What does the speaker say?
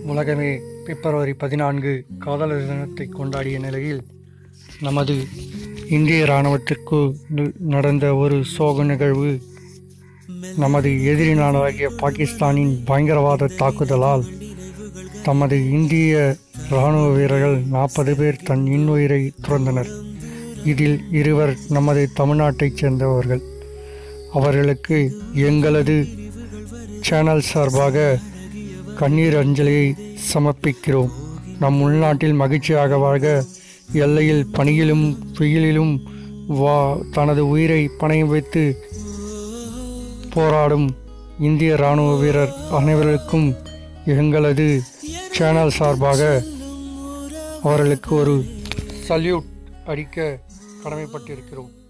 உலகமே பிப்ரவரி பதினான்கு காதலர் தினத்தை கொண்டாடிய நிலையில் நமது இந்திய இராணுவத்திற்கு ந- நடந்த ஒரு சோக நிகழ்வு நமது எதிரி நாடாகிய பாகிஸ்தானின் பயங்கரவாத தாக்குதலால் தமது இந்திய இராணுவ வீரர்கள் நாற்பது பேர் தன் இன்னுயிரை துறந்தனர் இதில் இருவர் நமது தமிழ்நாட்டைச் சேர்ந்தவர்கள் அவர்களுக்கு எங்களது சேனல் சார்பாக கண்ணீர் அஞ்சலியை சமர்ப்பிக்கிறோம் நம் உள்நாட்டில் மகிழ்ச்சியாக வாழ்க எல்லையில் பணியிலும் வெயிலிலும் வா தனது உயிரை பணயம் வைத்து போராடும் இந்திய இராணுவ வீரர் அனைவருக்கும் எங்களது சேனல் சார்பாக அவர்களுக்கு ஒரு சல்யூட் அடிக்க கடமைப்பட்டிருக்கிறோம்